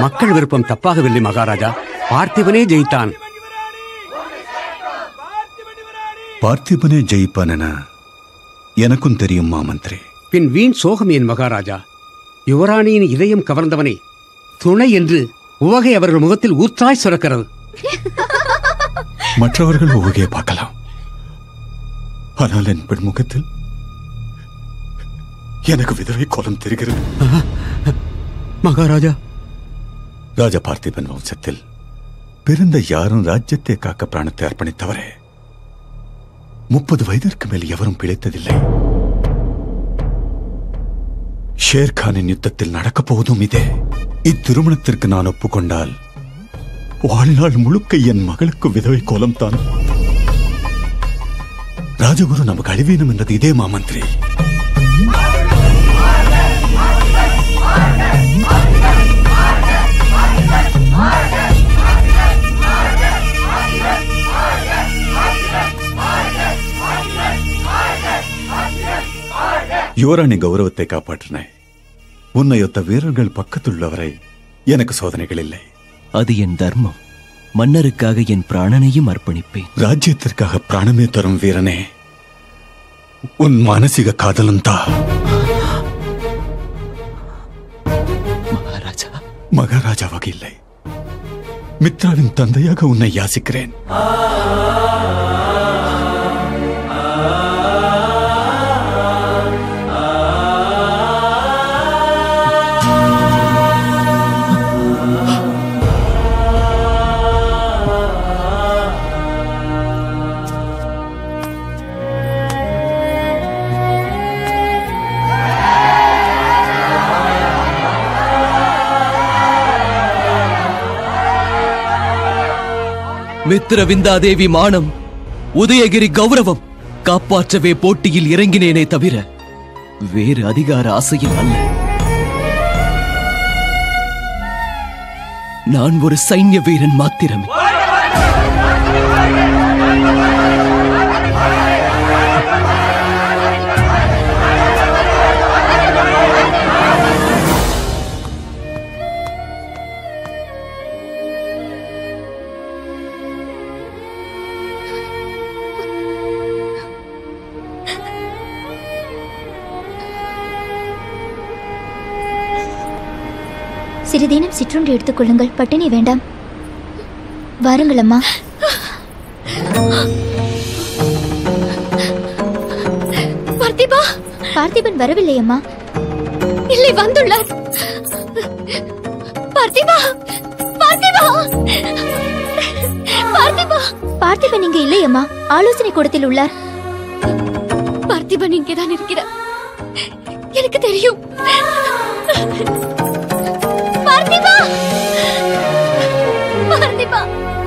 மக்கள் விருப்பம் தப்பாகவில்லை மகாராஜா பார்த்திபனே ஜெயித்தான் பார்த்திபனே ஜெயிப்பான் என எனக்கும் தெரியும் மாமந்திரி பின் வீண் சோகம் என் மகாராஜா யுவராணியின் இதயம் கவர்ந்தவனை துணை என்று உவகை அவர்கள் முகத்தில் ஊற்றாய் சுரக்கிறது மற்றவர்கள் உவகையை பார்க்கலாம் ஆனால் என் பெண் முகத்தில் எனக்கு விதவை கோலம் தெரிகிறது மகாராஜா ராஜா பார்த்திபன் வம்சத்தில் பிறந்த யாரும் ராஜ்யத்தை காக்க பிராணத்தை அர்ப்பணித்தவரே முப்பது வயதிற்கு மேல் எவரும் பிழைத்ததில்லை ஷேர்கானின் யுத்தத்தில் நடக்கப் போவதும் இதே இத்திருமணத்திற்கு நான் ஒப்புக்கொண்டால் வாழ்நாள் முழுக்க என் மகளுக்கு விதவை கோலம் தான் ராஜகுரு நமக்கு அழிவீனம் என்றது இதே மாமந்திரி யுவராணி கௌரவத்தை காப்பாற்றினாய் உன்னையொத்த வீரர்கள் பக்கத்துள்ளவரை எனக்கு சோதனைகள் இல்லை அது என் தர்மம் மன்னருக்காக என் பிராணனையும் அர்ப்பணிப்பேன் ராஜ்யத்திற்காக பிராணமே தரும் வீரனே உன் மானசிக காதலும் தா மகாராஜா மகாராஜாவாக இல்லை மித்ராவின் தந்தையாக உன்னை யாசிக்கிறேன் மித்திர விந்தாதேவி மானம் உதயகிரி கௌரவம் காப்பாற்றவே போட்டியில் இறங்கினேனே தவிர வேறு அதிகார ஆசையில் அல்ல நான் ஒரு சைன்ய வீரன் மாத்திரமே சிறிதேனும் சிற்றுண்டி எடுத்துக் கொள்ளுங்கள் பட்டினி வேண்டாம் வாருங்கள் அம்மா பார்த்திபா பார்த்திபன் வரவில்லை அம்மா இல்லை வந்துள்ளார் பார்த்திபா பார்த்திபா பார்த்திபா பார்த்திபன் இங்க இல்லை அம்மா ஆலோசனை கூடத்தில் உள்ளார் பார்த்திபன் இங்கேதான் இருக்கிறார் எனக்கு தெரியும் பார்த்திபா பார்த்திபா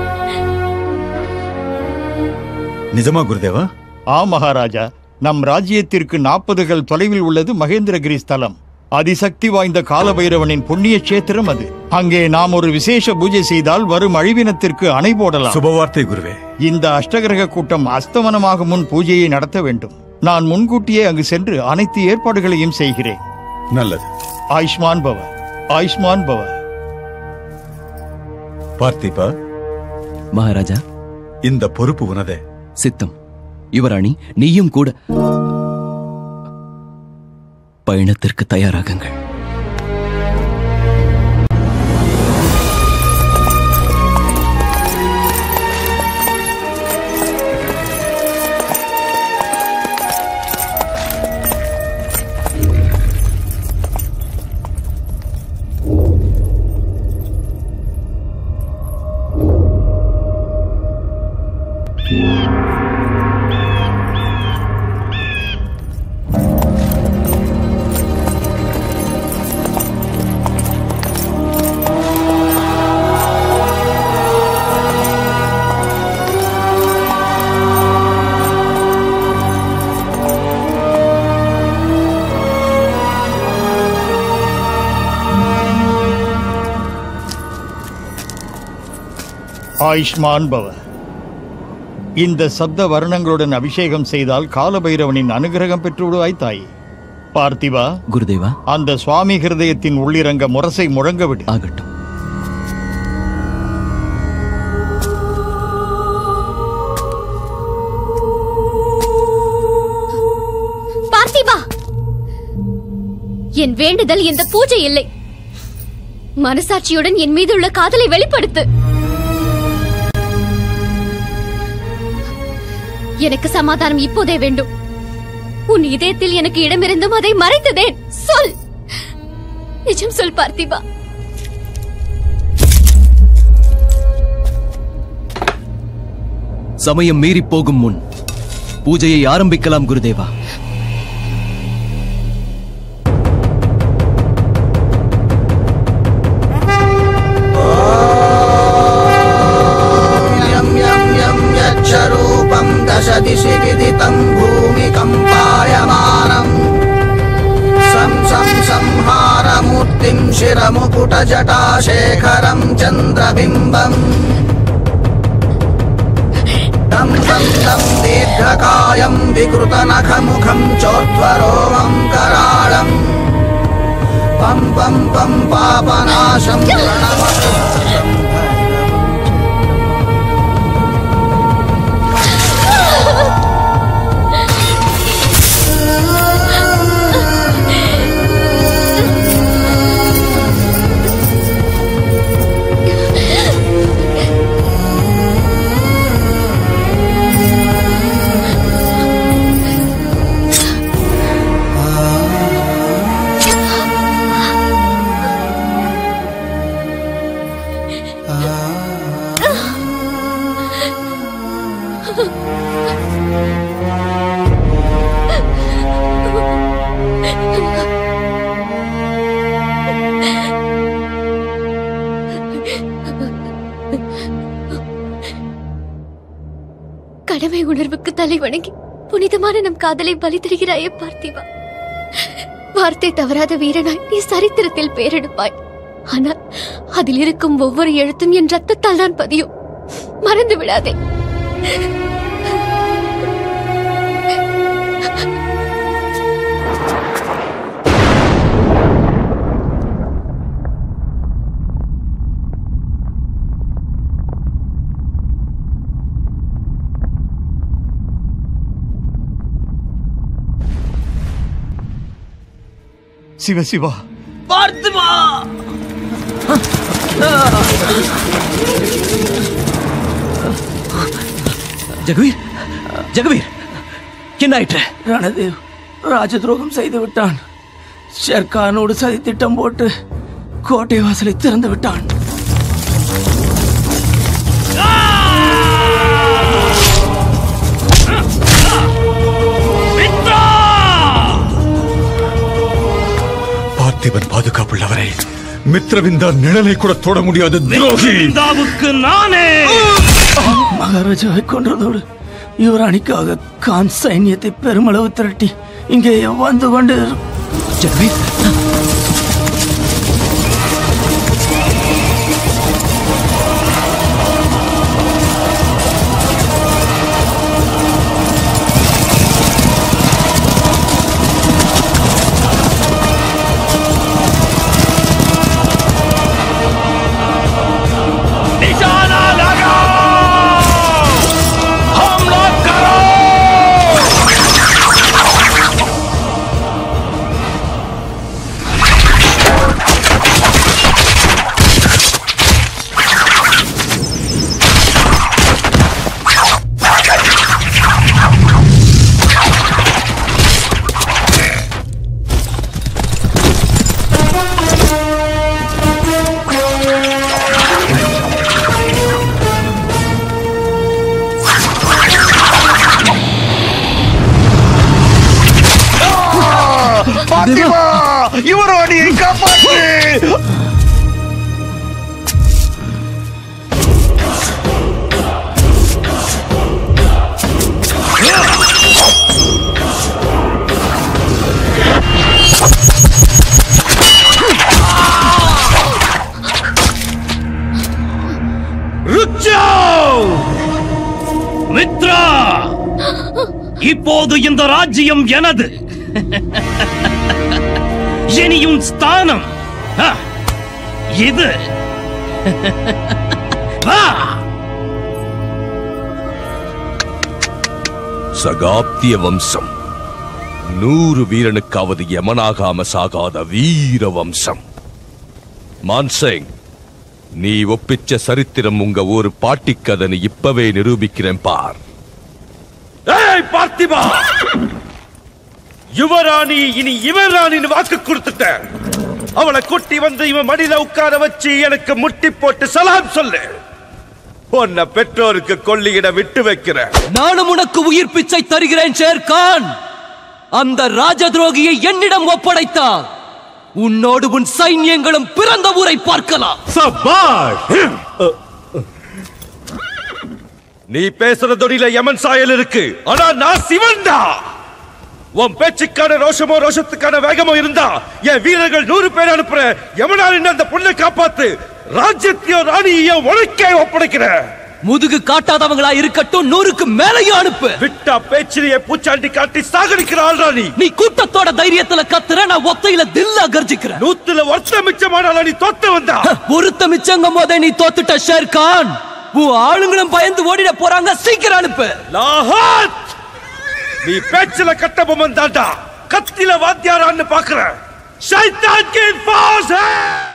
நிஜமா குருதேவா ஆ மகாராஜா நம் ராஜ்யத்திற்கு நாற்பதுகள் தொலைவில் உள்ளது மகேந்திரகிரி ஸ்தலம் அதிசக்தி வாய்ந்த காலபைரவனின் புண்ணிய கஷேத்திரம் அது அங்கே நாம் ஒரு விசேஷ பூஜை செய்தால் வரும் அழிவினத்திற்கு அணை போடலாம் சுபவார்த்தை குருவே இந்த அஷ்டகிரக கூட்டம் அஸ்தமனமாக முன் பூஜையை நடத்த வேண்டும் நான் முன்கூட்டியே அங்கு சென்று அனைத்து ஏற்பாடுகளையும் செய்கிறேன் நல்லது ஆயுஷ்மான் பவ ஆயுஷ்மான் பவ பார்த்திபா மகாராஜா இந்த பொறுப்பு உனதே சித்தம் யுவராணி நீயும் கூட பயணத்திற்கு தயாராகுங்கள் ஆயுஷ்மான் பவ இந்த சப்த வர்ணங்களுடன் அபிஷேகம் செய்தால் காலபைரவனின் அனுகிரகம் பெற்று விடுவாய் தாய் பார்த்திபா குருதேவா அந்த சுவாமி ஹிருதயத்தின் உள்ளிறங்க முரசை முழங்க விடு ஆகட்டும் என் வேண்டுதல் இந்த பூஜை இல்லை மனசாட்சியுடன் என் மீது உள்ள காதலை வெளிப்படுத்து எனக்கு சமாதானம் இப்போதே வேண்டும் உன் இதயத்தில் எனக்கு இடமிருந்தும் அதை மறைத்ததேன் சொல் நிஜம் சொல் பார்த்திபா சமயம் மீறி போகும் முன் பூஜையை ஆரம்பிக்கலாம் குருதேவா यं यं यं यच्छरूपं दश दिशि विदितं भूमिकम्पायमानम् सं सं संहारमूर्तिं शिरमुकुटजटाशेखरं चन्द्रबिम्बम् तं तं तं दीर्घकायं विकृतनखमुखं चोत्वरोमं कराळम् पं पं पं पापनाशं प्रणमतु கடமை உணர்வுக்கு தலை வணங்கி புனிதமான நம் காதலை பலி தருகிறாயே பார்த்திவா வார்த்தை தவறாத வீரனாய் நீ சரித்திரத்தில் பேரெடுப்பாய் ஆனால் அதில் இருக்கும் ஒவ்வொரு எழுத்தும் என் ரத்தத்தால் தான் பதியும் மறந்து விடாதே சிவ சிவா ஜெகவீர் ஜெகவீர் என்ன ஆயிற்று ரணதேவ் ராஜ துரோகம் செய்து விட்டான் ஷெர்கானோடு சதி திட்டம் போட்டு கோட்டை வாசலை திறந்து விட்டான் பார்த்திபன் பாதுகாப்புள்ளவரை மித்ரவிந்தா நிழலை கூட தொட முடியாத துரோகி மகாராஜாவை கொன்றதோடு யுவராணிக்காக கான் சைன்யத்தை பெருமளவு திரட்டி இங்கே வந்து கொண்டு ஜெகவீர் பாத்திமா யுவராணியை காப்பாற்று மித்ரா இப்போது இந்த ராஜ்யம் எனது இனியும் ஸ்தானம் ஆ, இது ஆ! சகாப்திய வம்சம் நூறு வீரனுக்காவது யமனாகாம சாகாத வீர வம்சம் மான்சிங் நீ ஒப்பிச்ச சரித்திரம் உங்க ஒரு பாட்டிக்கதனை இப்பவே நிரூபிக்கிறேன் பார் ஏய் பார்த்திபா யுவராணி இனி இவராணின்னு வாக்கு கொடுத்துட்டேன் அவளை கூட்டி வந்து இவன் மடியில உட்கார வச்சு எனக்கு முட்டி போட்டு சலாம் சொல்லு உன்னை பெற்றோருக்கு கொல்லியிட விட்டு வைக்கிறேன் நானும் உனக்கு உயிர் பிச்சை தருகிறேன் ஷேர்கான் அந்த ராஜ துரோகியை என்னிடம் ஒப்படைத்தால் உன்னோடு உன் சைன்யங்களும் பிறந்த ஊரை பார்க்கலாம் நீ பேசுற தொடியில யமன் சாயல் இருக்கு ஆனா நான் சிவன்டா உன் பேச்சுக்கான ரோஷமோ ரோஷத்துக்கான வேகமோ இருந்தா என் வீரர்கள் நூறு பேர் அனுப்புற யமனாரின் அந்த பொண்ணை காப்பாத்து ராஜ்யத்தையோ ராணியையோ உனக்கே ஒப்படைக்கிறேன் முதுகு காட்டாதவங்களா இருக்கட்டும் நூறுக்கு மேலையும் அனுப்பு விட்டா பேச்சிலேயே பூச்சாண்டி காட்டி சாகடிக்கிற ஆள்ரா நீ நீ கூட்டத்தோட தைரியத்துல கத்துற நான் ஒத்தையில தில்லா கர்ஜிக்கிறேன் நூத்துல ஒருத்த மிச்சமானால நீ தோத்து வந்தா ஒருத்த மிச்சங்கும் போதே நீ தோத்துட்ட ஷேர்கான் உன் ஆளுங்களும் பயந்து ஓடிட போறாங்க சீக்கிரம் அனுப்பு லாஹாத் நீ பேச்சுல கட்ட பொம்மன் தாண்டா கத்தில வாத்தியாரான்னு பாக்குற ஷைத்தான் கே பாஸ்